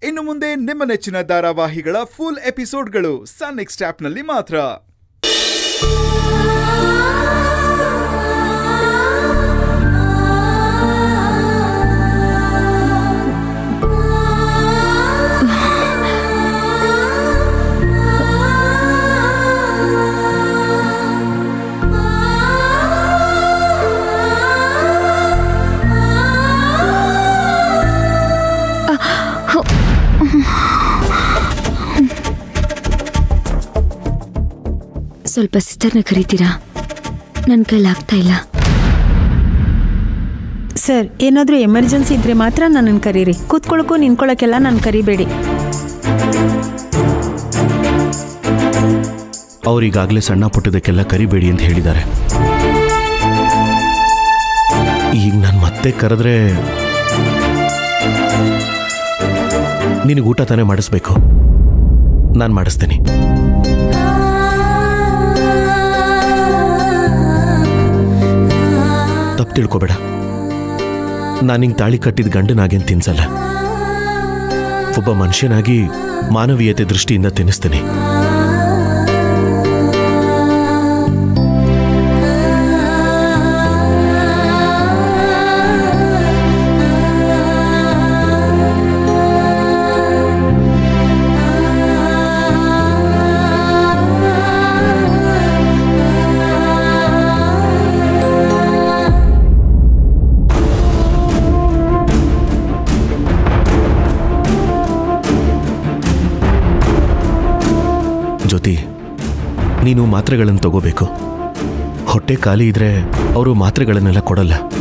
ಇನ್ನು ಮುಂದೆ ನಿಮ್ಮ ನೆಚ್ಚಿನ ಧಾರಾವಾಹಿಗಳ ಫುಲ್ ಎಪಿಸೋಡ್ಗಳು ಸನ್ ನೆಕ್ಸ್ಟ್ ಆಪ್ನಲ್ಲಿ ಮಾತ್ರ ಸ್ವಲ್ಪ ಸಿಸ್ಟರ್ನ ಕರಿತೀರಾ ನನ್ನ ಕೈಲಿ ಆಗ್ತಾ ಇಲ್ಲ ಸರ್ ಏನಾದರೂ ಎಮರ್ಜೆನ್ಸಿ ಇದ್ರೆ ಮಾತ್ರ ನನ್ನನ್ನು ಕರೀರಿ ಕೂತ್ಕೊಳ್ಳೋಕ್ಕೂ ನಿಂತ್ಕೊಳ್ಳೋಕ್ಕೆಲ್ಲ ನಾನು ಕರಿಬೇಡಿ ಅವರಿಗಾಗಲೇ ಸಣ್ಣ ಪುಟ್ಟದಕ್ಕೆಲ್ಲ ಕರಿಬೇಡಿ ಅಂತ ಹೇಳಿದ್ದಾರೆ ಈಗ ನಾನು ಮತ್ತೆ ಕರೆದ್ರೆ ನಿನಗೆ ಊಟ ತಾನೇ ಮಾಡಿಸ್ಬೇಕು ನಾನು ಮಾಡಿಸ್ತೀನಿ ತಪ್ಪು ತಿಳ್ಕೊಬೇಡ ನಾನು ಹಿಂಗೆ ತಾಳಿ ಕಟ್ಟಿದ ಗಂಡನಾಗೇನು ತಿನ್ಸಲ್ಲ ಒಬ್ಬ ಮನುಷ್ಯನಾಗಿ ಮಾನವೀಯತೆ ದೃಷ್ಟಿಯಿಂದ ತಿನ್ನಿಸ್ತೀನಿ ಜ್ಯೋತಿ ನೀನು ಮಾತ್ರೆಗಳನ್ನು ತಗೋಬೇಕು ಹೊಟ್ಟೆ ಖಾಲಿ ಇದ್ರೆ ಅವರು ಮಾತ್ರೆಗಳನ್ನೆಲ್ಲ ಕೊಡಲ್ಲ